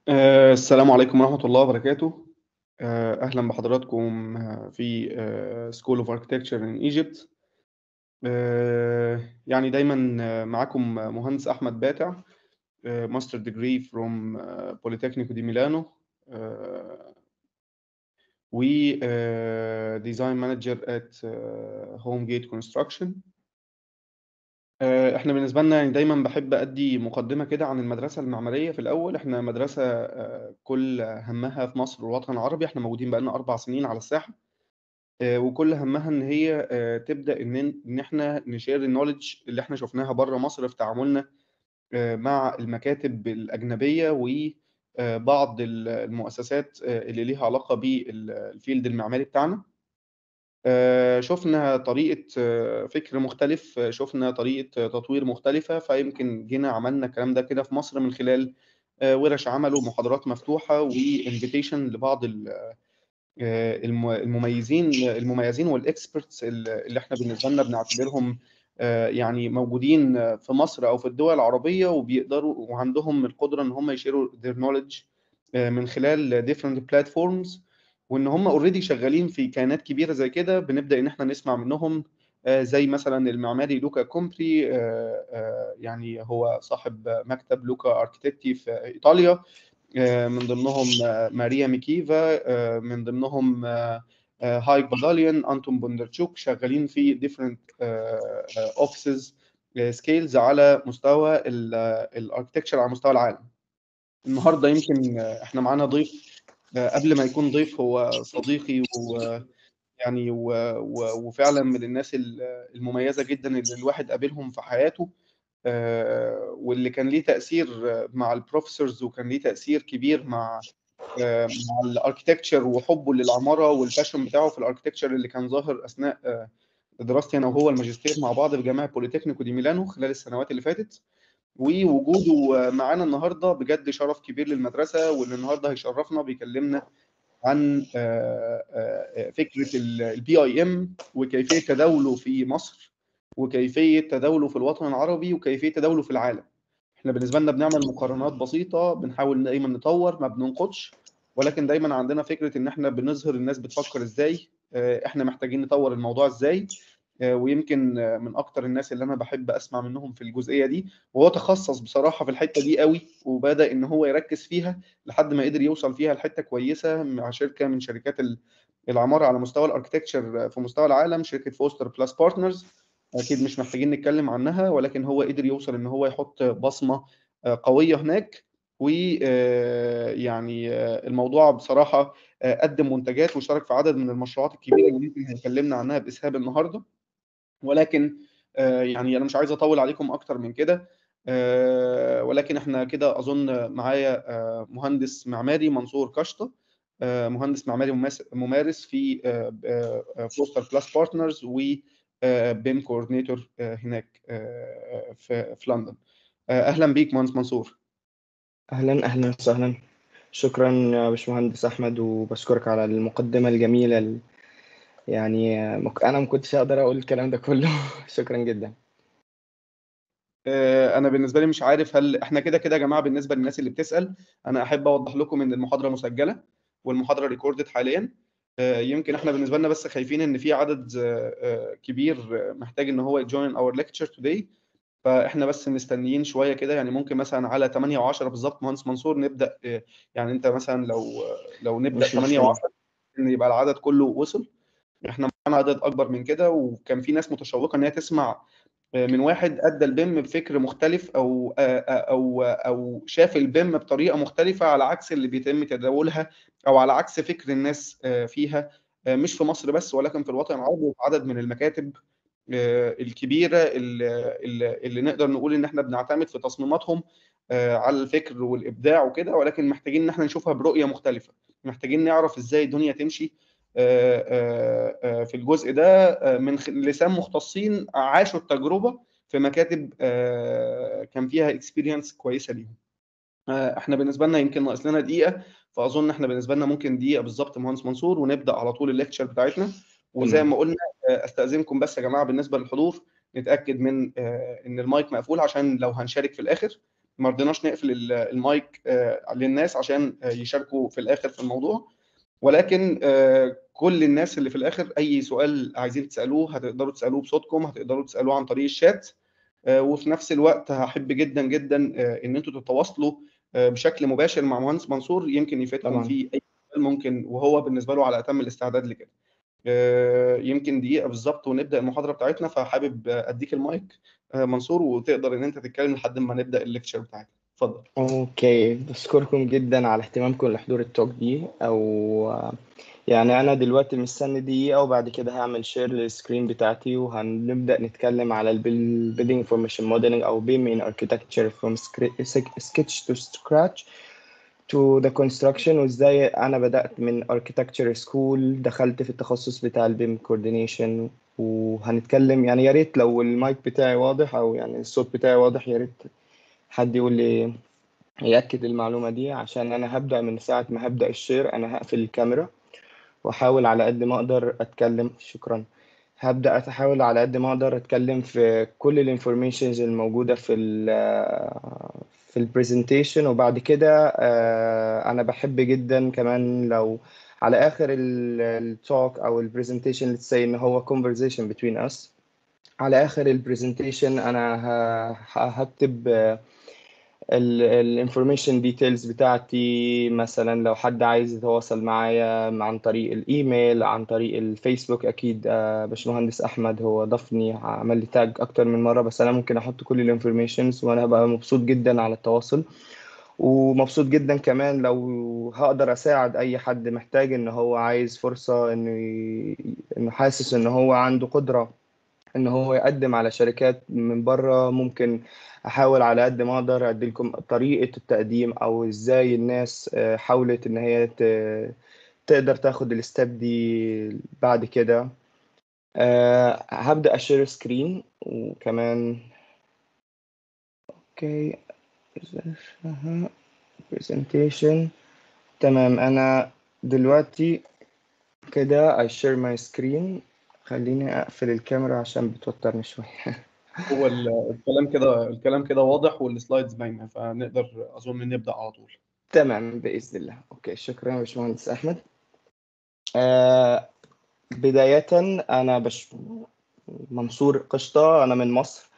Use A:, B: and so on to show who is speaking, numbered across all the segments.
A: آه، السلام عليكم ورحمة الله وبركاته آه، أهلا بحضراتكم آه، في آه، School of Architecture in Egypt آه، يعني دايما آه، معاكم مهندس أحمد باتع آه، Master Degree from آه، Politecnico di Milano آه، و آه، Design Manager at آه، Home Gate Construction آه، احنا بالنسبة لنا يعني دايما بحب أدي مقدمة كده عن المدرسة المعمارية في الأول احنا مدرسة آه، كل همها في مصر والوطن العربي احنا موجودين بقالنا أربع سنين على الساحة آه، وكل همها إن هي آه، تبدأ إن إن احنا نشير النولج اللي احنا شفناها بره مصر في تعاملنا آه، مع المكاتب الأجنبية وبعض المؤسسات آه، اللي ليها علاقة بالفيلد المعماري بتاعنا آه، شفنا طريقة آه، فكر مختلف آه، شفنا طريقة آه، تطوير مختلفة فيمكن جينا عملنا الكلام ده كده في مصر من خلال آه، ورش عمل ومحاضرات مفتوحة وانفيتيشن لبعض ال- آه، الم- المميزين المميزين والاكسبرتس اللي احنا بالنسبة لنا بنعتبرهم آه، يعني موجودين آه، في مصر او في الدول العربية وبيقدروا وعندهم القدرة ان هم يشيروا their knowledge آه، من خلال different platforms وان هم اوريدي شغالين في كيانات كبيره زي كده بنبدا ان احنا نسمع منهم آه، زي مثلا المعماري لوكا كومبري آه، آه، يعني هو صاحب مكتب لوكا اركتكتي في ايطاليا آه، من ضمنهم آه، ماريا ميكيفا آه، من ضمنهم آه، آه، هايك باداليان انتون بوندرتشوك شغالين في different اوفيسز سكيلز على مستوى الاركتكتشر على مستوى العالم النهارده يمكن آه، احنا معانا ضيف آه، قبل ما يكون ضيف هو صديقي ويعني و... و... وفعلا من الناس ال- المميزة جدا اللي الواحد قابلهم في حياته آه، واللي كان ليه تأثير آه، مع البروفيسورز وكان ليه تأثير كبير مع آه، مع الاركتكتشر وحبه للعمارة والباشن بتاعه في الاركتكتشر اللي كان ظاهر أثناء آه، دراستي أنا وهو الماجستير مع بعض في جامعة بوليتكنيكو دي ميلانو خلال السنوات اللي فاتت ووجوده معانا النهارده بجد شرف كبير للمدرسه واللي النهارده هيشرفنا بيكلمنا عن آه، آه، فكره البي اي ام وكيفيه تداوله في مصر وكيفيه تداوله في الوطن العربي وكيفيه تداوله في العالم. احنا بالنسبه لنا بنعمل مقارنات بسيطه بنحاول دايما نطور ما بننقدش ولكن دايما عندنا فكره ان احنا بنظهر الناس بتفكر ازاي آه، احنا محتاجين نطور الموضوع ازاي آه، ويمكن آه، من اكتر الناس اللي انا بحب اسمع منهم في الجزئيه دي وهو تخصص بصراحه في الحته دي قوي وبدا ان هو يركز فيها لحد ما قدر يوصل فيها لحته كويسه مع شركه من شركات ال- العماره على مستوى الاركتكتشر في مستوى العالم شركه فوستر بلاس بارتنرز اكيد مش محتاجين نتكلم عنها ولكن هو قدر يوصل ان هو يحط بصمه آه، قويه هناك ويعني الموضوع بصراحه آه، قدم منتجات وشارك في عدد من المشروعات الكبيره اللي يمكن هنكلمنا عنها باسهاب النهارده ولكن آه، يعني انا مش عايز اطول عليكم اكتر من كده آه، ولكن احنا كده اظن معايا آه، مهندس معماري منصور كشطه آه، مهندس معماري مماس- ممارس في فوستر كلاس بارتنرز وبيم كوردينيتور هناك آه، في في لندن آه، اهلا بيك مهندس منصور
B: أهلا أهلا وسهلا شكرا يا باشمهندس أحمد وبشكرك على المقدمة الجميلة ال- يعني مك- أنا ما كنتش أقدر أقول الكلام ده كله شكرا جدا
A: آه، انا بالنسبه لي مش عارف هل احنا كده كده يا جماعه بالنسبه للناس اللي بتسال انا احب اوضح لكم ان المحاضره مسجله والمحاضره ريكوردد حاليا آه، يمكن احنا بالنسبه لنا بس خايفين ان في عدد آه، آه، كبير آه، محتاج ان هو يجوين اور ليكتشر توداي فاحنا بس مستنيين شويه كده يعني ممكن مثلا على 8 و10 بالظبط مهندس منصور نبدا آه، يعني انت مثلا لو لو نبدا
B: مش
A: 8
B: مشكلة
A: و10 ان يبقى العدد كله وصل احنا معانا عدد اكبر من كده وكان في ناس متشوقه ان هي تسمع من واحد ادى البيم بفكر مختلف او او او شاف البيم بطريقه مختلفه على عكس اللي بيتم تداولها او على عكس فكر الناس فيها مش في مصر بس ولكن في الوطن العربي وفي عدد من المكاتب الكبيره اللي, اللي نقدر نقول ان احنا بنعتمد في تصميماتهم على الفكر والابداع وكده ولكن محتاجين ان احنا نشوفها برؤيه مختلفه محتاجين نعرف ازاي الدنيا تمشي في الجزء ده من لسان مختصين عاشوا التجربه في مكاتب كان فيها اكسبيرينس كويسه ليهم احنا بالنسبه لنا يمكن ناقص لنا دقيقه فاظن احنا بالنسبه لنا ممكن دقيقه بالظبط مهندس منصور ونبدا على طول الليكتشر بتاعتنا وزي ما قلنا استاذنكم بس يا جماعه بالنسبه للحضور نتاكد من ان المايك مقفول عشان لو هنشارك في الاخر ما رضيناش نقفل ال- المايك آه، للناس عشان آه، يشاركوا في الاخر في الموضوع ولكن آه، كل الناس اللي في الاخر اي سؤال عايزين تسالوه هتقدروا تسالوه بصوتكم هتقدروا تسالوه عن طريق الشات آه، وفي نفس الوقت هحب جدا جدا آه، ان انتوا تتواصلوا آه، بشكل مباشر مع مهندس منصور يمكن يفيدكم
B: طبعا
A: في اي سؤال ممكن وهو بالنسبه له على اتم الاستعداد لكده آه، يمكن دقيقه بالظبط ونبدا المحاضره بتاعتنا فحابب آه، اديك المايك آه، منصور وتقدر ان انت تتكلم لحد ما نبدا الليكتشر بتاعتنا اتفضل
B: اوكي بشكركم جدا على اهتمامكم لحضور التوك دي او يعني انا دلوقتي مستني دقيقة وبعد كده هعمل شير للسكرين بتاعتي وهنبدأ نتكلم على البيلدينج انفورميشن موديلنج او بيم in architecture from scra- sketch to scratch to the construction وازاي انا بدأت من architecture school دخلت في التخصص بتاع البيم coordination وهنتكلم يعني يا ريت لو المايك بتاعي واضح او يعني الصوت بتاعي واضح يا ريت حد يقول لي يأكد المعلومة دي عشان أنا هبدأ من ساعة ما هبدأ الشير أنا هقفل الكاميرا وأحاول على قد ما أقدر أتكلم شكرا هبدأ أتحاول على قد ما أقدر أتكلم في كل الانفورميشنز الموجودة في ال في البرزنتيشن وبعد كده آه، أنا بحب جدا كمان لو على آخر التوك أو البرزنتيشن let's say إن هو conversation between us على آخر البرزنتيشن أنا ه- ه- هكتب آه، الانفورميشن ديتيلز بتاعتي مثلا لو حد عايز يتواصل معايا عن طريق الايميل عن طريق الفيسبوك اكيد آه، باشمهندس احمد هو ضافني عمل لي تاج اكتر من مره بس انا ممكن احط كل الانفورميشنز وانا هبقى مبسوط جدا على التواصل ومبسوط جدا كمان لو هقدر اساعد اي حد محتاج ان هو عايز فرصه انه ي- انه حاسس ان هو عنده قدره ان هو يقدم على شركات من بره ممكن احاول على قد ما اقدر ادي لكم طريقة التقديم او ازاي الناس آه، حاولت ان هي ت- تقدر تاخد الستep دي بعد كده آه، هبدأ اشير سكرين وكمان اوكي presentation تمام انا دلوقتي كده I share my screen خليني اقفل الكاميرا عشان بتوترني شوية
A: هو ال- الكلام كده الكلام كده واضح والسلايدز باينه فنقدر اظن نبدا على طول
B: تمام بإذن الله أوكي شكرا يا باشمهندس أحمد آه بداية أنا بش منصور قشطة أنا من مصر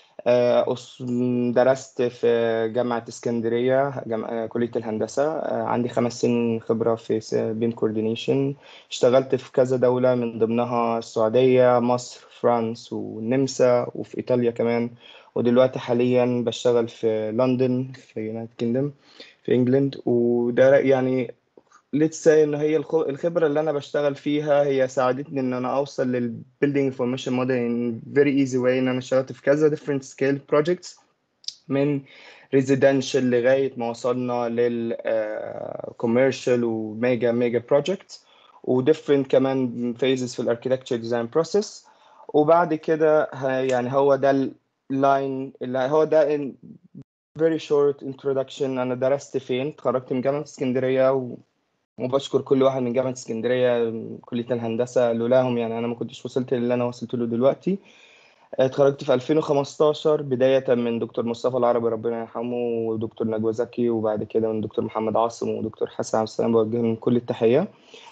B: آه أص- درست في جامعة اسكندرية جامعة آه، كلية الهندسة آه عندي خمس سنين خبرة في بيم كوردينيشن اشتغلت في كذا دولة من ضمنها السعودية مصر فرانس والنمسا وفي إيطاليا كمان ودلوقتي حاليا بشتغل في لندن في يونايتد كيندم في انجلند وده يعني let's say ان هي الخ- الخبره اللي انا بشتغل فيها هي ساعدتني ان انا اوصل للبيلدينج انفورميشن موديل in very easy way ان انا اشتغلت في كذا different scale projects من residential لغايه ما وصلنا لل آه، commercial وميجا ميجا projects و different كمان phases في الاركتكتشر ديزاين بروسيس وبعد كده ه- يعني هو ده اللاين اللي هو ده in very short introduction انا درست فين اتخرجت من جامعه اسكندريه و... وبشكر كل واحد من جامعه اسكندريه كليه الهندسه لولاهم يعني انا ما كنتش وصلت للي انا وصلت له دلوقتي اتخرجت في 2015 بداية من دكتور مصطفى العربي ربنا يرحمه ودكتور نجوى زكي وبعد كده من دكتور محمد عاصم ودكتور حسن عبد السلام بوجه لهم كل التحية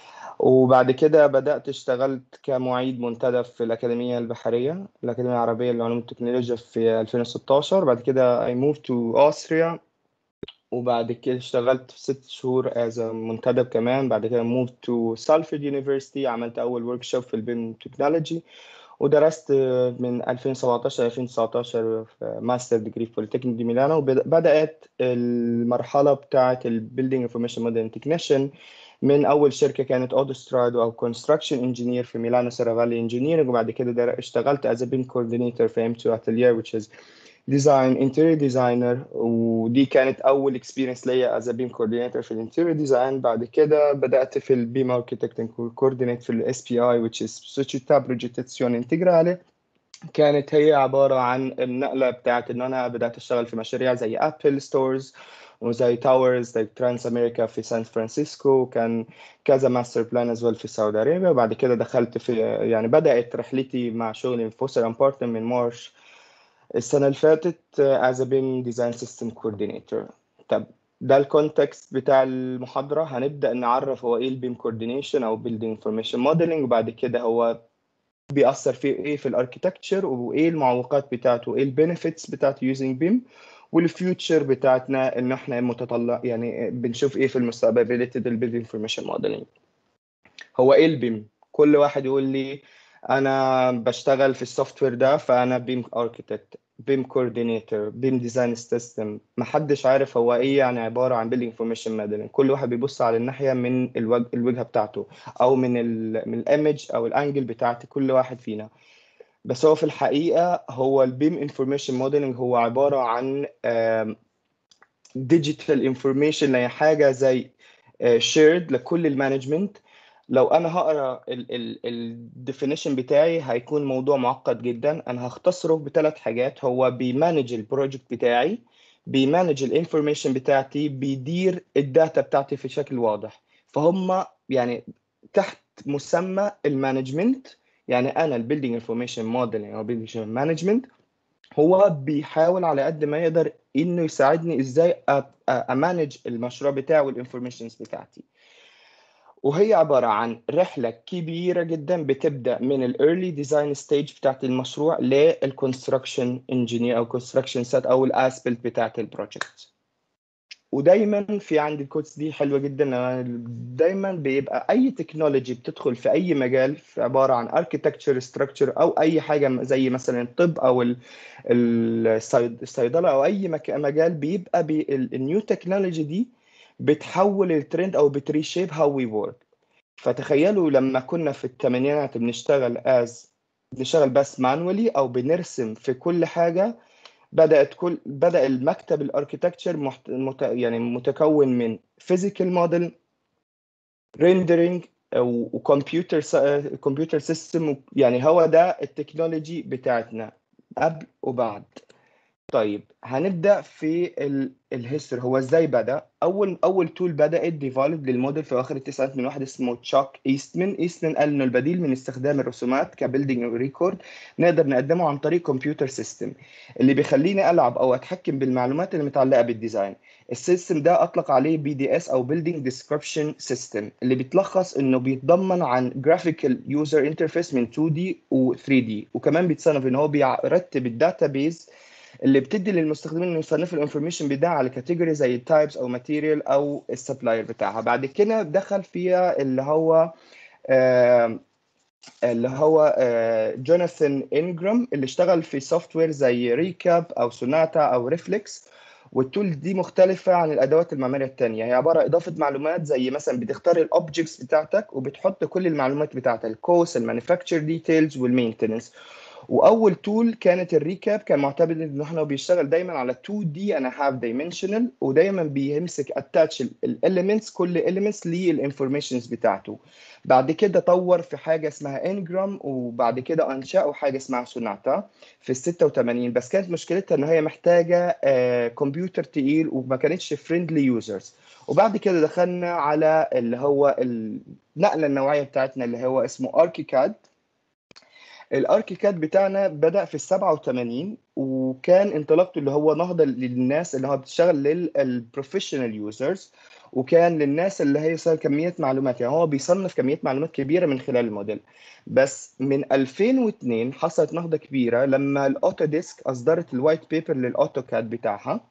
B: وبعد كده بدأت اشتغلت كمعيد منتدب في الأكاديمية البحرية الأكاديمية العربية للعلوم والتكنولوجيا في 2016 بعد كده I moved to Austria وبعد كده اشتغلت في ست شهور as a منتدب كمان بعد كده moved to Salford University عملت أول workshop في البيم تكنولوجي ودرست من 2017 2019 في ماستر ديجري في بوليتكنيك دي ميلانو وبدأت المرحلة بتاعة البيلدينج انفورميشن موديل تكنيشن من أول شركة كانت أودوسترادو أو كونستراكشن انجينير في ميلانو سيرافالي انجينيرنج وبعد كده در- اشتغلت as a BIM coordinator في M2 Atelier which is design interior designer ودي كانت أول experience ليا as a BIM coordinator في الانتيريور ديزاين بعد كده بدأت في ال BIM architecting coordinate في ال SPI which is Società Progettazione Integrale كانت هي عبارة عن النقلة بتاعت إن أنا بدأت أشتغل في مشاريع زي أبل ستورز وزي تاورز زي ترانس أمريكا في سان فرانسيسكو وكان كذا ماستر بلان از في السعودية عربية وبعد كده دخلت في يعني بدأت رحلتي مع شغلي في فوسر أند بارتنر من مارش السنة اللي فاتت uh, as a BIM design system coordinator طب ده الكونتكست بتاع المحاضرة هنبدأ نعرف هو ايه البيم coordination او building information modeling وبعد كده هو بيأثر في ايه في الاركتكتشر وايه المعوقات بتاعته ايه البنفيتس بتاعته using بيم والفيوتشر بتاعتنا ان احنا متطلع يعني بنشوف ايه في المستقبل related للبيلدينج انفورميشن موديلنج هو ايه البيم كل واحد يقول لي انا بشتغل في السوفت وير ده فانا بيم اركتكت بيم كوردينيتور بيم ديزاين سيستم محدش عارف هو ايه يعني عباره عن بيلدينج انفورميشن موديلنج كل واحد بيبص على الناحيه من الوجه الوجهه بتاعته او من ال من الايمج او الانجل بتاعت كل واحد فينا بس هو في الحقيقه هو البيم انفورميشن موديلنج هو عباره عن ديجيتال انفورميشن هي حاجه زي شيرد لكل المانجمنت لو انا هقرا الديفينيشن بتاعي هيكون موضوع معقد جدا انا هختصره بثلاث حاجات هو بيمانج البروجكت بتاعي بيمانج الانفورميشن بتاعتي بيدير الداتا بتاعتي في شكل واضح فهم يعني تحت مسمى المانجمنت يعني انا البيلدينج انفورميشن موديلنج او بيلدينج مانجمنت هو بيحاول على قد ما يقدر انه يساعدني ازاي امانج المشروع بتاعي والانفورميشنز بتاعتي وهي عبارة عن رحلة كبيرة جدا بتبدأ من الايرلي ديزاين ستيج بتاعت المشروع للكونستراكشن انجينير او كونستراكشن سيت او الاسبلت بتاعت البروجكت ودايما في عندي الكودز دي حلوه جدا دايما بيبقى اي تكنولوجي بتدخل في اي مجال في عباره عن اركتكتشر ستراكشر او اي حاجه زي مثلا الطب او الصيدله او اي مجال بيبقى بي النيو تكنولوجي دي بتحول الترند او بتريشيب هاو وي ورك فتخيلوا لما كنا في الثمانينات بنشتغل از بنشتغل بس مانولي او بنرسم في كل حاجه بدات كل بدا المكتب الاركتكتشر محت... مت... يعني متكون من فيزيكال موديل ريندرينج وكمبيوتر كمبيوتر سيستم يعني هو ده التكنولوجي بتاعتنا قبل وبعد طيب هنبدا في الهيستوري هو ازاي بدا اول اول تول بدات ديفلوب للموديل في اخر التسعينات من واحد اسمه تشاك ايستمان ايستمان قال انه البديل من استخدام الرسومات كبيلدينج ريكورد نقدر نقدمه عن طريق كمبيوتر سيستم اللي بيخليني العب او اتحكم بالمعلومات اللي متعلقه بالديزاين السيستم ده اطلق عليه بي دي اس او بيلدينج ديسكريبشن سيستم اللي بيتلخص انه بيتضمن عن جرافيكال يوزر انترفيس من 2 دي و 3 دي وكمان بيتصنف ان هو بيرتب الداتا بيز اللي بتدي للمستخدمين انه يصنفوا الانفورميشن بتاعها على كاتيجوري زي التايبس او ماتيريال او السبلاير بتاعها بعد كده دخل فيها اللي هو آه اللي هو آه جوناثان انجرام اللي اشتغل في سوفت وير زي ريكاب او سوناتا او ريفلكس والتول دي مختلفة عن الأدوات المعمارية التانية هي عبارة إضافة معلومات زي مثلا بتختار الأوبجكتس بتاعتك وبتحط كل المعلومات بتاعتك الكوست المانيفاكتشر ديتيلز والمينتنس واول تول كانت الريكاب كان معتمد ان احنا بيشتغل دايما على 2 دي انا هاف دايمنشنال ودايما بيمسك اتاتش الاليمنتس كل اليمنتس للانفورميشنز بتاعته بعد كده طور في حاجه اسمها انجرام وبعد كده انشأوا حاجه اسمها سوناتا في ال 86 بس كانت مشكلتها ان هي محتاجه آه كمبيوتر تقيل وما كانتش فريندلي يوزرز وبعد كده دخلنا على اللي هو النقله النوعيه بتاعتنا اللي هو اسمه اركيكاد الاركيكاد بتاعنا بدا في ال 87 وكان انطلاقته اللي هو نهضه للناس اللي هو بتشتغل للبروفيشنال يوزرز وكان للناس اللي هي صار كميات معلومات يعني هو بيصنف كميات معلومات كبيره من خلال الموديل بس من 2002 حصلت نهضه كبيره لما الاوتو ديسك اصدرت الوايت بيبر للاوتوكاد بتاعها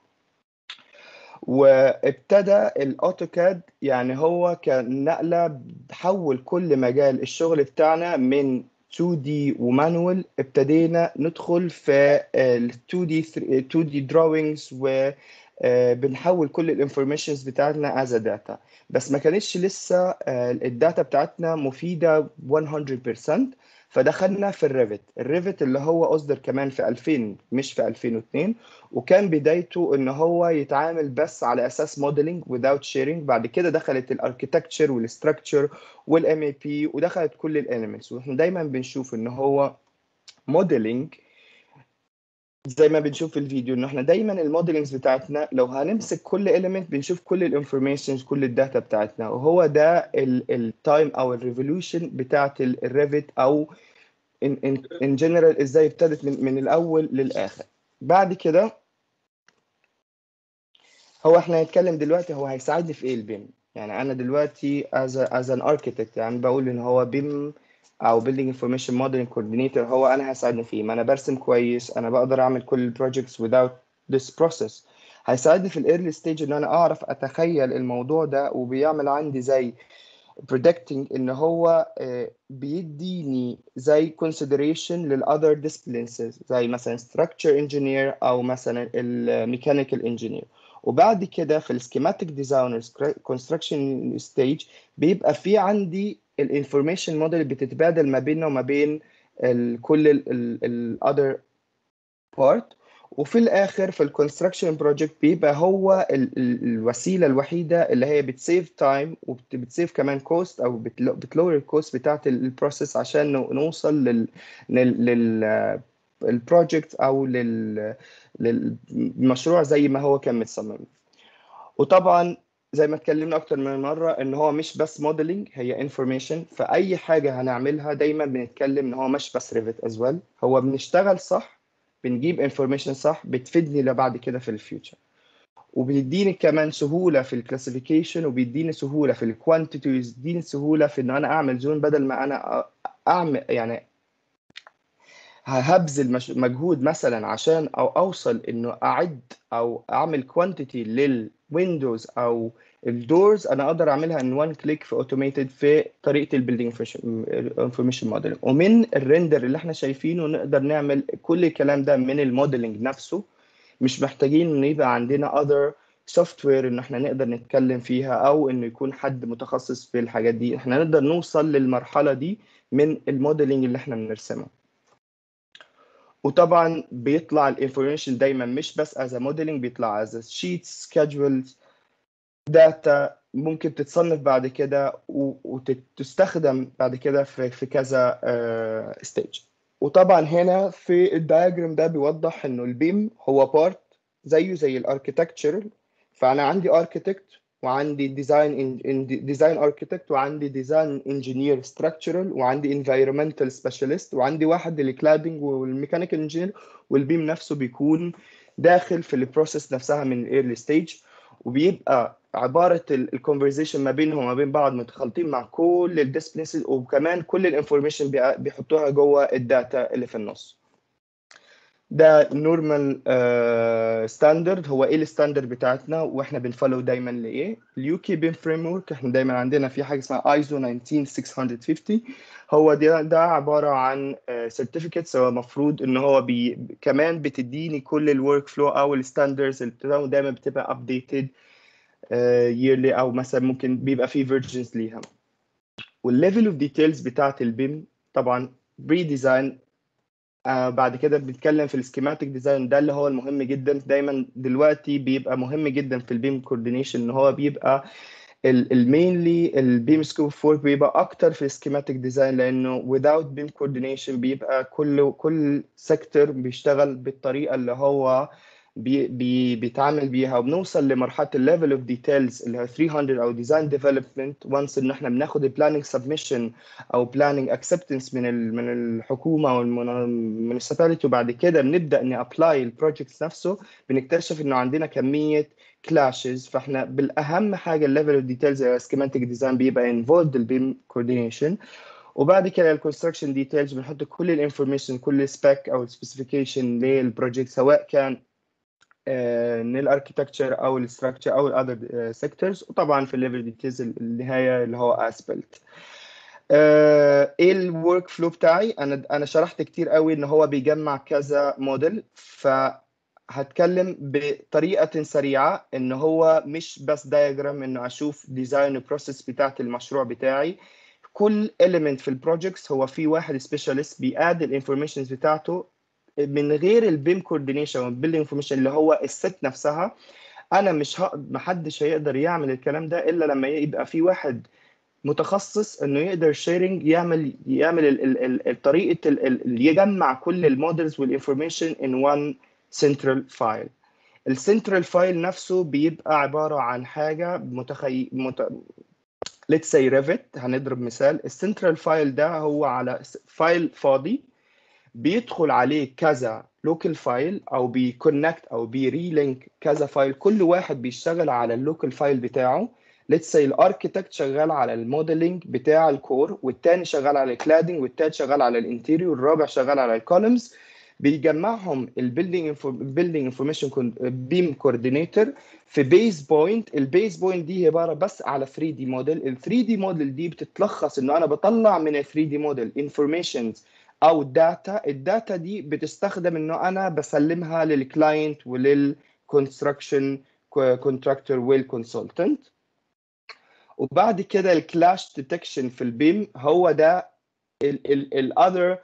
B: وابتدى الاوتوكاد يعني هو كان نقله حول كل مجال الشغل بتاعنا من 2 دي ومانوال ابتدينا ندخل في ال 2 دي 2 دي دراوينجز و بنحول كل الانفورميشنز بتاعتنا از داتا بس ما كانتش لسه الداتا بتاعتنا مفيده 100% فدخلنا في الريفت الريفت اللي هو اصدر كمان في 2000 مش في 2002 وكان بدايته ان هو يتعامل بس على اساس موديلنج without sharing بعد كده دخلت الاركتكتشر والستراكشر والام اي بي ودخلت كل الاليمنتس واحنا دايما بنشوف ان هو موديلنج زي ما بنشوف في الفيديو ان احنا دايما الموديلنجز بتاعتنا لو هنمسك كل اليمنت بنشوف كل الانفورميشنز كل الداتا بتاعتنا وهو ده التايم او الريفولوشن بتاعت الريفت او ان جنرال ازاي ابتدت من, من الاول للاخر بعد كده هو احنا هنتكلم دلوقتي هو هيساعدني في ايه البيم يعني انا دلوقتي as a, as an architect يعني بقول ان هو بيم او building information modeling coordinator هو انا هيساعدني فيه ما انا برسم كويس انا بقدر اعمل كل البروجكتس without this process هيساعدني في الايرلي ستيج ان انا اعرف اتخيل الموضوع ده وبيعمل عندي زي predicting ان هو آه، بيديني زي consideration لل other disciplines زي مثلا structure engineer او مثلا ال mechanical engineer وبعد كده في السكيماتيك ديزاينرز كونستراكشن ستيج بيبقى في عندي الانفورميشن موديل بتتبادل ما بيننا وما بين ال كل الاذر بارت وفي الاخر في الكونستراكشن بروجكت بيبقى هو ال ال الوسيله الوحيده اللي هي بتسيف تايم وبتسيف كمان كوست او بتلور الكوست بتاعت البروسيس عشان نوصل لل لل البروجكت او لل للمشروع زي ما هو كان متصمم وطبعا زي ما اتكلمنا اكتر من مره ان هو مش بس موديلنج هي انفورميشن فاي حاجه هنعملها دايما بنتكلم ان هو مش بس ريفت از ويل هو بنشتغل صح بنجيب انفورميشن صح بتفيدني لبعد كده في الفيوتشر وبيديني كمان سهوله في الكلاسيفيكيشن وبيديني سهوله في الكوانتيتي ويديني سهوله في ان انا اعمل زون بدل ما انا اعمل يعني هبذل مجهود مثلا عشان او اوصل انه اعد او اعمل كوانتيتي للويندوز او الدورز انا اقدر اعملها ان وان كليك في اوتوميتد في طريقه البيلدينج انفورميشن موديلنج ومن الريندر اللي احنا شايفينه نقدر نعمل كل الكلام ده من الموديلنج نفسه مش محتاجين ان يبقى عندنا other سوفت وير ان احنا نقدر نتكلم فيها او انه يكون حد متخصص في الحاجات دي احنا نقدر نوصل للمرحله دي من الموديلنج اللي احنا بنرسمه وطبعا بيطلع الانفورميشن دايما مش بس از موديلنج بيطلع از شيتس سكيدجولز داتا ممكن تتصنف بعد كده وتستخدم بعد كده في في كذا ستيج وطبعا هنا في الدايجرام ده بيوضح انه البيم هو بارت زيه زي الاركتكتشر فانا عندي اركتكت وعندي ديزاين ديزاين اركتكت وعندي ديزاين انجينير ستراكشرال وعندي انفايرمنتال سبيشالست وعندي واحد للكلادنج والميكانيكال انجينير والبيم نفسه بيكون داخل في البروسيس نفسها من الايرلي ستيج وبيبقى عباره الكونفرزيشن ما بينهم وما بين بعض متخلطين مع كل الديسبلينز وكمان كل الانفورميشن بيحطوها جوه الداتا اللي في النص ده نورمال ستاندرد هو ايه الستاندرد بتاعتنا واحنا بنفولو دايما لايه اليو كي بيم فريم ورك احنا دايما عندنا في حاجه اسمها ايزو 19650 هو ده ده عباره عن سيرتيفيكتس هو المفروض ان هو بي كمان بتديني كل الورك فلو او الستاندردز اللي بتاعه دايما بتبقى ابديتد ييرلي او مثلا ممكن بيبقى في فيرجنز ليها والليفل اوف ديتيلز بتاعت البيم طبعا بري ديزاين آه بعد كده بنتكلم في السكيماتيك ديزاين ده اللي هو المهم جدا دايما دلوقتي بيبقى مهم جدا في البيم كوردينيشن ان هو بيبقى المينلي البيم سكوب فور بيبقى اكتر في السكيماتيك ديزاين لانه without beam coordination بيبقى كل كل سيكتور بيشتغل بالطريقه اللي هو بي بي بيتعامل بيها وبنوصل لمرحله الليفل اوف ديتيلز اللي هو 300 او ديزاين ديفلوبمنت وانس ان احنا بناخد البلاننج سبمشن او بلاننج اكسبتنس من ال من الحكومه او المونسيباليتي وبعد كده بنبدا نابلاي البروجكت نفسه بنكتشف انه عندنا كميه كلاشز فاحنا بالاهم حاجه الليفل اوف ديتيلز سكيماتيك ديزاين بيبقى انفولد البيم كوردينيشن وبعد كده الكونستراكشن ديتيلز بنحط كل الانفورميشن كل سبيك او السبيسيفيكيشن للبروجكت سواء كان من الاركتكتشر او الستراكشر او الاذر سيكتورز وطبعا في الليفل ديتيلز النهايه اللي هو اسبلت ايه الورك فلو بتاعي انا انا شرحت كتير قوي ان هو بيجمع كذا موديل فهتكلم بطريقه سريعه ان هو مش بس دايجرام انه اشوف ديزاين بروسيس بتاعت المشروع بتاعي كل element في البروجكتس هو في واحد سبيشالست بياد الانفورميشنز بتاعته من غير البيم كوردينيشن والبيلدينج انفورميشن اللي هو الست نفسها انا مش ه... محدش هيقدر يعمل الكلام ده الا لما يبقى في واحد متخصص انه يقدر شيرنج يعمل يعمل ال... ال... ال... طريقه ال... ال... يجمع كل المودلز والانفورميشن ان وان سنترال فايل السنترال فايل نفسه بيبقى عباره عن حاجه متخي... مت... let's say Revit هنضرب مثال السنترال فايل ده هو على فايل فاضي بيدخل عليه كذا لوكال فايل او بيكونكت او بيريلينك كذا فايل كل واحد بيشتغل على اللوكال فايل بتاعه ليتس سي الاركيتكت شغال على الموديلنج بتاع الكور والتاني شغال على الكلادنج والتالت شغال على الانتيريور والرابع شغال على الكولمز بيجمعهم البيلدينج بيلدينج انفورميشن بيم كوردينيتور في بيز بوينت البيز بوينت دي عباره بس على 3 دي موديل ال 3 دي موديل دي بتتلخص انه انا بطلع من ال 3 دي موديل انفورميشنز او داتا الداتا دي بتستخدم انه انا بسلمها للكلاينت وللكونستراكشن كونتراكتور والكونسلتنت وبعد كده الكلاش ديتكشن في البيم هو ده الاذر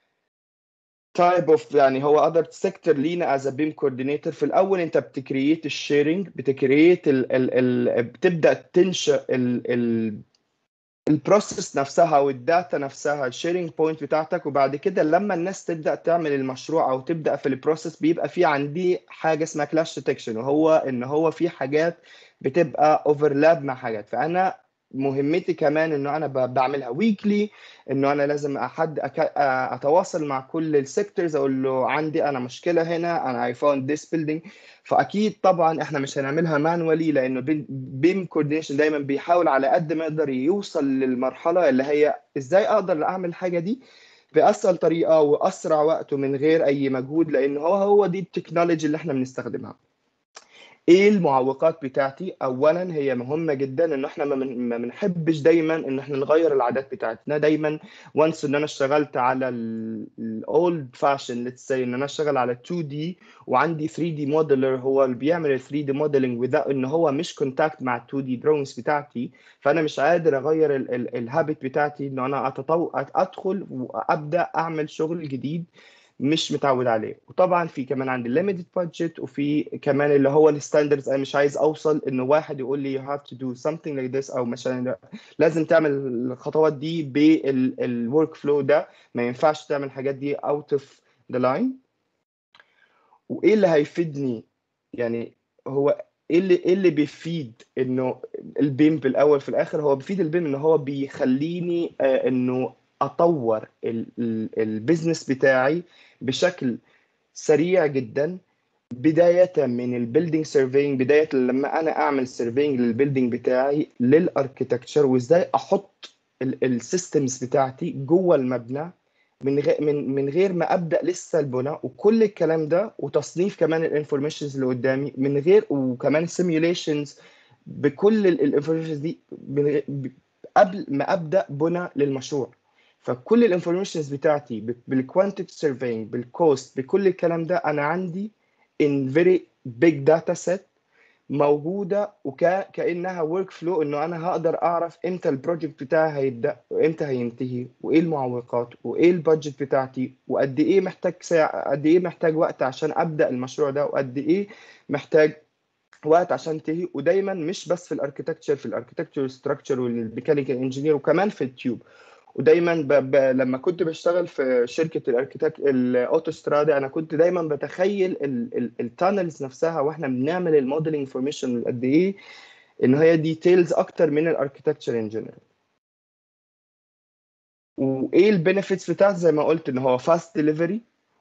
B: تايب اوف يعني هو اذر سيكتور لينا از بيم كوردينيتور في الاول انت بتكريت الشيرنج بتكريت ال ال ال بتبدا تنشئ ال ال البروسيس نفسها والداتا نفسها الشيرنج بوينت بتاعتك وبعد كده لما الناس تبدا تعمل المشروع او تبدا في البروسيس بيبقى في عندي حاجه اسمها كلاش ديتكشن وهو ان هو في حاجات بتبقى اوفرلاب مع حاجات فانا مهمتي كمان انه انا بعملها ويكلي انه انا لازم احد اتواصل مع كل السيكتورز اقول له عندي انا مشكله هنا انا اي فاوند ذيس بيلدينج فاكيد طبعا احنا مش هنعملها مانوالي لانه بيم كوردينيشن دايما بيحاول على قد ما يقدر يوصل للمرحله اللي هي ازاي اقدر اعمل الحاجه دي باسهل طريقه واسرع وقت ومن غير اي مجهود لانه هو هو دي التكنولوجي اللي احنا بنستخدمها ايه المعوقات بتاعتي اولا هي مهمه جدا ان احنا ما بنحبش دايما ان احنا نغير العادات بتاعتنا دايما وانس ان انا اشتغلت على الاولد فاشن ليتس سي ان انا اشتغل على 2 دي وعندي 3 دي موديلر هو اللي بيعمل ال 3 دي موديلنج وذا ان هو مش كونتاكت مع 2 دي دروينجز بتاعتي فانا مش قادر اغير الهابت بتاعتي ان انا أتطو... ادخل وابدا اعمل شغل جديد مش متعود عليه وطبعا في كمان عندي limited budget وفي كمان اللي هو الستاندردز انا مش عايز اوصل انه واحد يقول لي you have to do something like this او مثلا لازم تعمل الخطوات دي بالورك فلو ده ما ينفعش تعمل الحاجات دي out of the line وايه اللي هيفيدني يعني هو ايه اللي ايه اللي بيفيد انه البيم في الاول في الاخر هو بيفيد البيم ان هو بيخليني آه انه اطور البيزنس بتاعي بشكل سريع جدا بداية من البيلدينج سيرفينج بداية لما أنا أعمل سيرفينج للبيلدينج بتاعي للأركيتكتشر وإزاي أحط السيستمز بتاعتي جوه المبنى من غير من من غير ما ابدا لسه البناء وكل الكلام ده وتصنيف كمان الانفورميشنز اللي قدامي من غير وكمان سيميوليشنز بكل الانفورميشنز دي قبل ما ابدا بناء للمشروع فكل الانفورميشنز بتاعتي بالكوانتيتي سيرفينج بالكوست بكل الكلام ده انا عندي in very big data set موجوده وكانها ورك فلو انه انا هقدر اعرف امتى البروجكت بتاعي هيبدا وامتى هينتهي وايه المعوقات وايه البادجت بتاعتي وقد ايه محتاج ساعه قد ايه محتاج وقت عشان ابدا المشروع ده وقد ايه محتاج وقت عشان انتهي ودايما مش بس في الاركتكتشر في الاركتكتشر ستراكشر والميكانيكال انجينير وكمان في التيوب ودايما ب... ب... لما كنت بشتغل في شركه الاركتكت الاوتوسترادا انا كنت دايما بتخيل التانلز نفسها واحنا بنعمل الموديلنج انفورميشن قد ايه ان هي ديتيلز اكتر من الاركتكتشر ان جنرال وايه البينيفيتس بتاعته زي ما قلت ان هو فاست ديليفري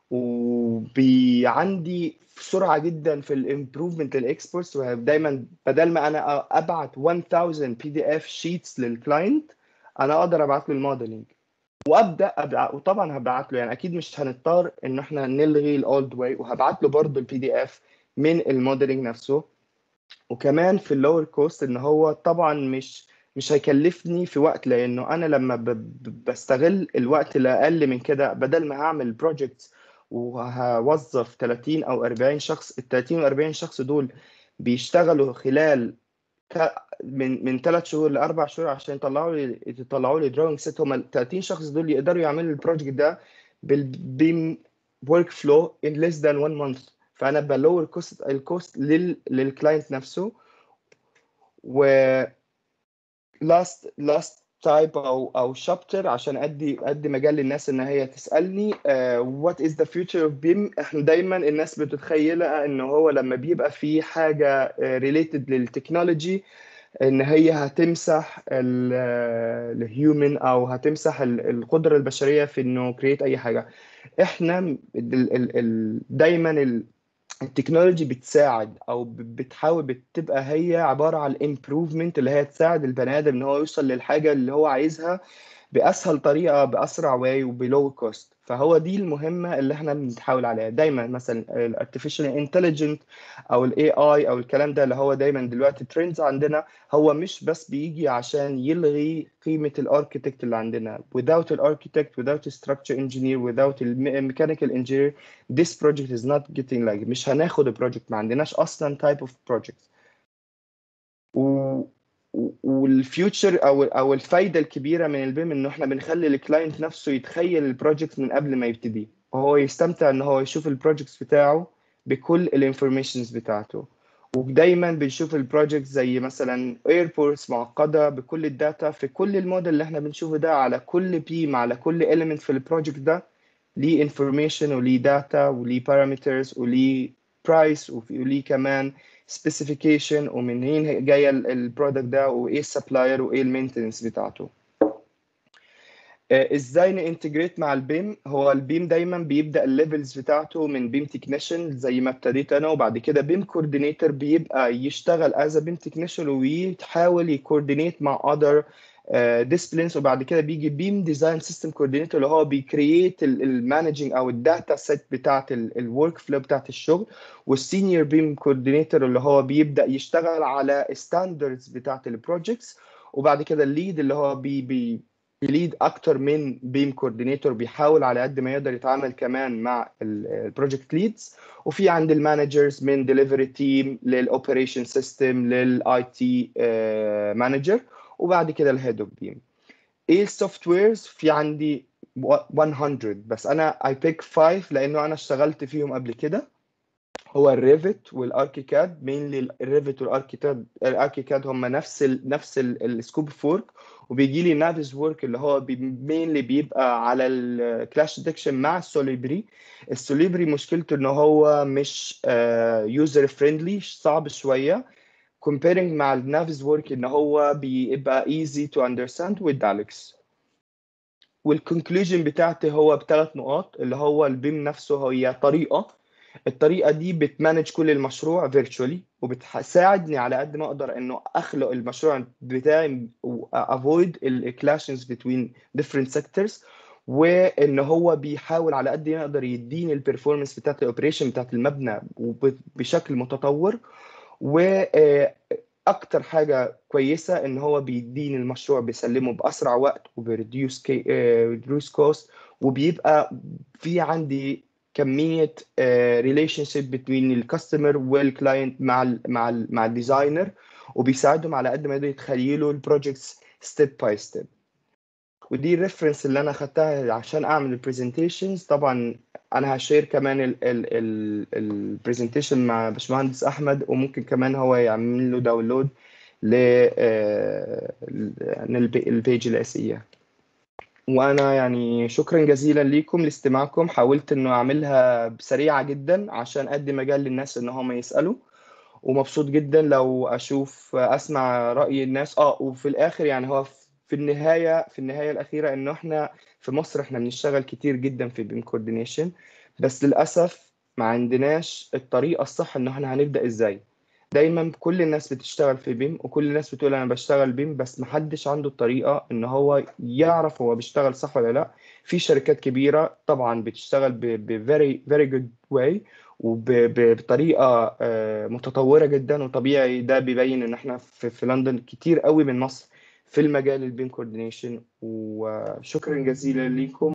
B: وعندي سرعه جدا في الامبروفمنت للاكسبورتس ودايما بدل ما انا ابعت 1000 بي دي اف شيتس للكلاينت انا اقدر ابعت له الموديلنج وابدا أبع... وطبعا هبعت له يعني اكيد مش هنضطر ان احنا نلغي الاولد واي وهبعت له برضه البي دي اف من الموديلنج نفسه وكمان في اللور كوست ان هو طبعا مش مش هيكلفني في وقت لانه انا لما ب... بستغل الوقت الاقل من كده بدل ما هعمل بروجكت وهوظف 30 او 40 شخص ال 30 و 40 شخص دول بيشتغلوا خلال من من ثلاث شهور لاربع شهور عشان يطلعوا لي يطلعوا لي دراونج سيت هم ال 30 شخص دول يقدروا يعملوا البروجكت ده بالبيم ورك فلو ان ليس ذان 1 مانث فانا بلور الكوست الكوست لل للكلاينت نفسه و لاست لاست تايب او او شابتر عشان ادي ادي مجال للناس ان هي تسالني وات از ذا فيوتشر اوف بيم احنا دايما الناس بتتخيلها ان هو لما بيبقى في حاجه ريليتد للتكنولوجي ان هي هتمسح الهيومن او هتمسح ال- القدره البشريه في انه كريت اي حاجه احنا ال- ال- ال- دايما ال- التكنولوجي بتساعد او ب- بتحاول بتبقى هي عباره عن الامبروفمنت اللي هي تساعد البني ادم ان هو يوصل للحاجه اللي هو عايزها باسهل طريقه باسرع واي وبلو كوست فهو دي المهمه اللي احنا بنحاول عليها دايما مثلا الارتفيشال انتليجنت او الاي اي او الكلام ده اللي هو دايما دلوقتي ترندز عندنا هو مش بس بيجي عشان يلغي قيمه الاركتكت اللي عندنا without الاركتكت without a structure engineer without a mechanical engineer this project is not getting like مش هناخد البروجكت ما عندناش اصلا type of project و والفيوتشر او او الفايده الكبيره من البيم انه احنا بنخلي الكلاينت نفسه يتخيل البروجكت من قبل ما يبتدي وهو يستمتع ان هو يشوف البروجكت بتاعه بكل الانفورميشنز بتاعته ودايما بنشوف البروجكت زي مثلا ايربورتس معقده بكل الداتا في كل الموديل اللي احنا بنشوفه ده على كل بيم على كل element في البروجكت ده ليه انفورميشن وليه داتا وليه بارامترز وليه برايس وليه كمان سبيسيفيكيشن ومنين جايه البرودكت ده وايه السبلاير وايه المينتنس بتاعته آه، ازاي نانتجريت مع البيم هو البيم دايما بيبدا الليفلز بتاعته من بيم تكنيشن زي ما ابتديت انا وبعد كده بيم كوردينيتور بيبقى يشتغل از بيم تكنيشن ويحاول يكوردينيت مع اذر ديسبلينز وبعد كده بيجي بيم ديزاين سيستم كوردينيتور اللي هو بيكرييت المانجنج او الداتا سيت بتاعت الورك فلو بتاعت الشغل والسينيور بيم كوردينيتور اللي هو بيبدا يشتغل على ستاندردز بتاعت البروجكتس وبعد كده الليد اللي هو بي بي بيليد اكتر من بيم كوردينيتور بيحاول على قد ما يقدر يتعامل كمان مع البروجكت ليدز وفي عند المانجرز من ديليفري تيم للاوبريشن سيستم للاي تي مانجر وبعد كده الهيد اوف بيم ايه السوفت ويرز في عندي 100 بس انا اي بيك 5 لانه انا اشتغلت فيهم قبل كده هو الريفت والاركيكاد مينلي الريفت والاركيكاد الاركيكاد هم نفس ال نفس السكوب فورك وبيجي لي نافيز وورك اللي هو مينلي بيبقى على الكلاش ديتكشن مع السوليبري السوليبري مشكلته ان هو مش يوزر فريندلي صعب شويه comparing مع النافيز وورك ان هو بيبقى easy to understand with Daleks والكونكلوجن بتاعتي هو بثلاث نقاط اللي هو البيم نفسه هي طريقه الطريقه دي بتمانج كل المشروع فيرتشوالي وبتساعدني على قد ما اقدر انه اخلق المشروع بتاعي avoid الكلاشنز between different sectors وان هو بيحاول على قد ما يقدر يديني البرفورمانس بتاعت الاوبريشن بتاعت المبنى بشكل متطور واكتر حاجه كويسه ان هو بيديني المشروع بيسلمه باسرع وقت وبريديوس ريديوس كوست وبيبقى في عندي كميه ريليشن شيب بين الكاستمر والكلاينت مع ال مع ال مع الديزاينر وبيساعدهم على قد ما يقدروا يتخيلوا البروجكتس ستيب باي ستيب ودي الريفرنس اللي انا خدتها عشان اعمل البرزنتيشنز طبعا انا هشير كمان البرزنتيشن مع باشمهندس احمد وممكن كمان هو يعمل له داونلود ل البيج الاساسيه وانا يعني شكرا جزيلا ليكم لاستماعكم حاولت انه اعملها سريعه جدا عشان ادي مجال للناس ان هم يسالوا ومبسوط جدا لو اشوف اسمع راي الناس اه وفي الاخر يعني هو في النهايه في النهايه الاخيره انه احنا في مصر احنا بنشتغل كتير جدا في بيم كوردينيشن بس للاسف ما عندناش الطريقه الصح ان احنا هنبدا ازاي دايما كل الناس بتشتغل في بيم وكل الناس بتقول انا بشتغل بيم بس محدش عنده الطريقه ان هو يعرف هو بيشتغل صح ولا لا في شركات كبيره طبعا بتشتغل ب very very good way وبطريقه متطوره جدا وطبيعي ده بيبين ان احنا في, في لندن كتير قوي من مصر في المجال البيم كوردينيشن وشكرا جزيلا لكم